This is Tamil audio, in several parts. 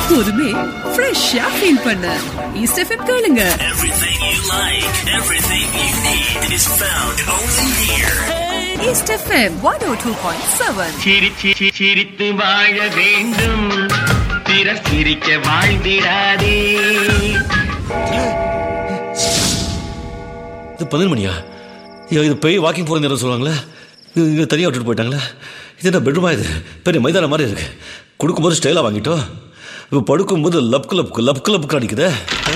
எப்போதுமே ஃப்ரெஷ்ஷா ஃபீல் பண்ண ஈஸ்ட் எஃப்எம் கேளுங்க Everything you like, everything you need is found only here. East FM one O two point seven சிரி சிரி சிரித்து வாழ வேண்டும் பிறர் சிரிக்க வாழ்ந்திடாதே இது பதினொரு மணியா ஐயோ இது போய் வாக்கிங் போகிற நேரம் சொல்லுவாங்களே இது இங்கே தனியாக விட்டுட்டு போயிட்டாங்களே இது என்ன பெட்ரூமா இது பெரிய மைதானம் மாதிரி இருக்கு கொடுக்கும்போது ஸ்டைலாக வாங்கிட்டோம் இப்போ படுக்கும்போது லப்க்கு லப்க்கு லப்க்கு லப்க்கு அடிக்குதே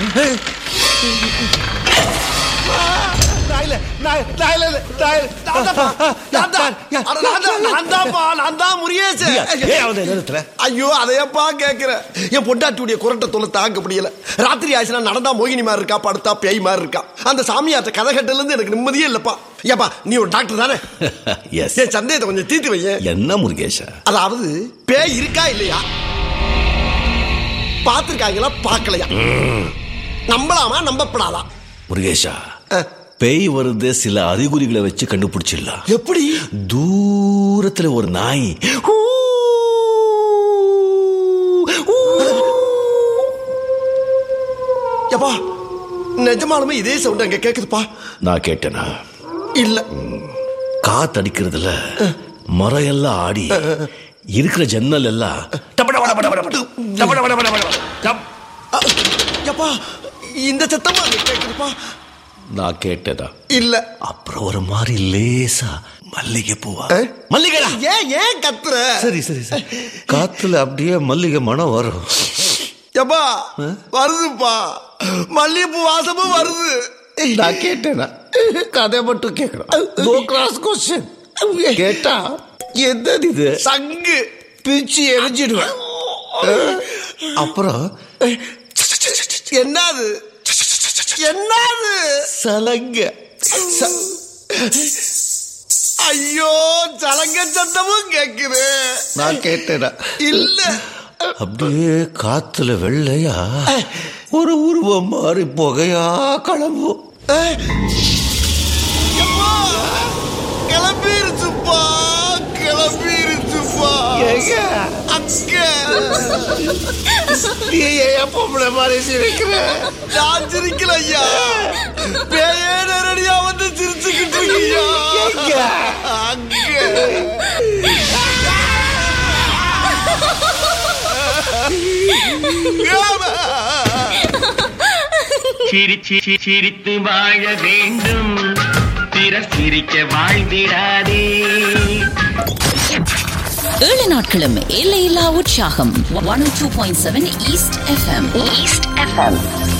நாயில, நாய்- நாயில, நாயில, நான் தான்ப்பா, நான் தான். அட, நான் தான், நான் தான்ப்பா, நான் தான் முருகேசு. ஏன் அவன் நேரத்தில் ஐயோ அதையப்பா கேக்குற என் பொண்டாட்டியுடைய குரட்டை தொல்லை தாங்க முடியல ராத்திரி ஆச்சுன்னா நடந்தா மோகினி மாதிரி இருக்கா படுத்தா பேய் மாதிரி இருக்கா அந்த சாமியார்ட்ட கதை கட்டல இருந்து எனக்கு நிம்மதியே இல்லப்பா ஏப்பா நீ ஒரு டாக்டர் தானே எஸ் என் சந்தேகத்தை கொஞ்சம் தீர்த்து வையேன் என்ன முருகேஷா அதாவது பேய் இருக்கா இல்லையா பார்த்திருக்காங்களா பார்க்கலையா நம்பலாமா நம்பப்படாதா முருகேஷா அஹ், பேய் வருது சில அறிகுறிகளை வச்சு கண்டுபிடிச்சிடலாம் எப்படி தூரத்துல ஒரு நாய் ஊ, ஊ. ஏப்பா நிஜமாலுமே இதே சவுண்ட் அங்க கேக்குதுப்பா நான் கேட்டேனா இல்ல காத்து அடிக்கிறதுல மரம் எல்லாம் ஆடி இருக்கிற ஜன்னல் எல்லாம் டபட பட பட பட பட, டபட பட பட பட பட, டப். அ, ஏப்பா இந்த சத்தமா அங்க கேக்குதுப்பா நான் கேட்டதா இல்ல அப்புறம் ஒரு மாதிரி லேசா மல்லிகை பூவா ஆ? மல்லிகைடா ஏன் ஏன் கத்துற சரி சரி சரி காத்துல அப்படியே மல்லிகை மனம் வரும் ஏப்பா வருதுப்பா மல்லிகைப்பூ வாசமும் வருது நான் கேட்டேனா கதை மட்டும் கேட்கிறேன் நோ கிராஸ் கொஸ்டின் கேட்டா என்னது இது சங்கு பிச்சு எரிஞ்சிடுவேன் அப்புறம் என்னது என்னது சலங்க ச- ஐயோ சலங்க சத்தமும் கேக்குது நான் கேட்டேனா இல்ல அப்படியே காத்துல வெள்ளையா ஒரு உருவம் மாறி புகையா கிளம்பும் எப்பா கிளம்பிருச்சுப்பா கிளம்பிருச்சுப்பா அங்க பொம்பளை மாதிரி சிரிக்கிற நான் சிரிக்கல ஐயா பேயே நேரடியா வந்து சிரிச்சுக்கிட்டு இருக்கியா அங்க சிரி சிரி சிரித்து வாழ வேண்டும் பிறர் சிரிக்க வாழ்ந்திடாதே ஏழு நாட்களும் எல்லையில்லா உற்சாகம் one two point seven East FM East FM